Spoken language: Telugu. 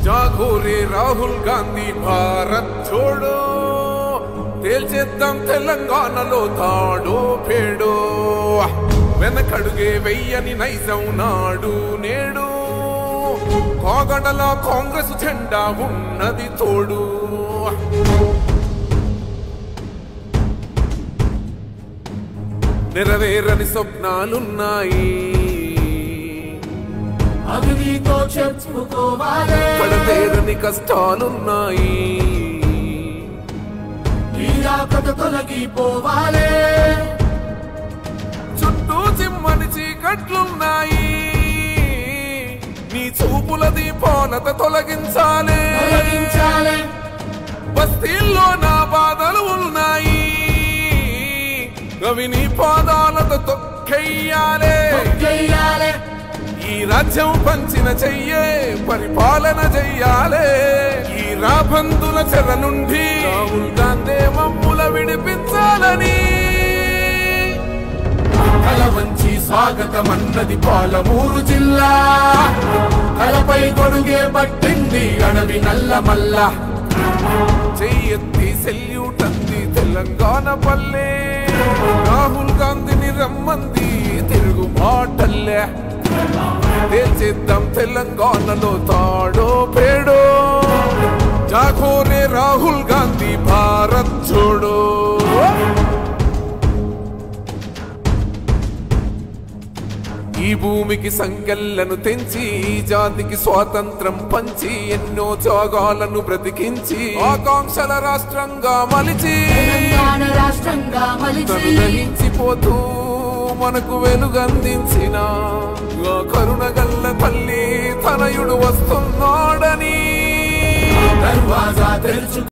జాగో రే రాహుల్ గాంధీ భారత్ చూడు తేల్చేద్దాం తెలంగాణలో తాడో పేడో వెనకడుగే వెయ్యని నైజం నాడు నేడు కాగడల కాంగ్రెస్ జెండా ఉన్నది తోడు నెరవేరని స్వప్నాలున్నాయి అవి నీతో చెప్పుకోవాలి పడతేరని కష్టాలున్నాయి నీరాకత తొలగిపోవాలి చుట్టూ చిమ్మని చీకట్లున్నాయి నీ చూపుల దీపాలత తొలగించాలి తొలగించాలి బస్తీల్లో నా బాధలు ఉన్నాయి అవి నీ పాదాలతో తొక్కెయ్యాలే చెయ్యాలి ఈ రాజ్యం పంచిన చెయ్యే పరిపాలన చెయ్యాలే ఈ రాబందుల చెర నుండి రాహుల్ గాంధీ మమ్ముల విడిపించాలని తల వంచి స్వాగతం అన్నది పాలమూరు జిల్లా తలపై గొడుగే పట్టింది అడవి నల్లమల్ల చెయ్యెత్తి సెల్యూట్ అంది తెలంగాణ పల్లె రాహుల్ గాంధీని రమ్మంది తిరుగు మాటల్లే తేల్చేద్దాం తెలంగాణలో తాడో పేడో జాగోరే రాహుల్ గాంధీ భారత్ చూడో ఈ భూమికి సంకెళ్లను తెంచి ఈ జాతికి స్వాతంత్రం పంచి ఎన్నో త్యాగాలను బ్రతికించి ఆకాంక్షల రాష్ట్రంగా మలిచి తెలంగాణ రాష్ట్రంగా తను మలిచి దహించిపోతూ మనకు వెలుగందించిన ఆ కరుణగల్ల తల్లి తనయుడు వస్తున్నాడని దర్వాజా తెరుచు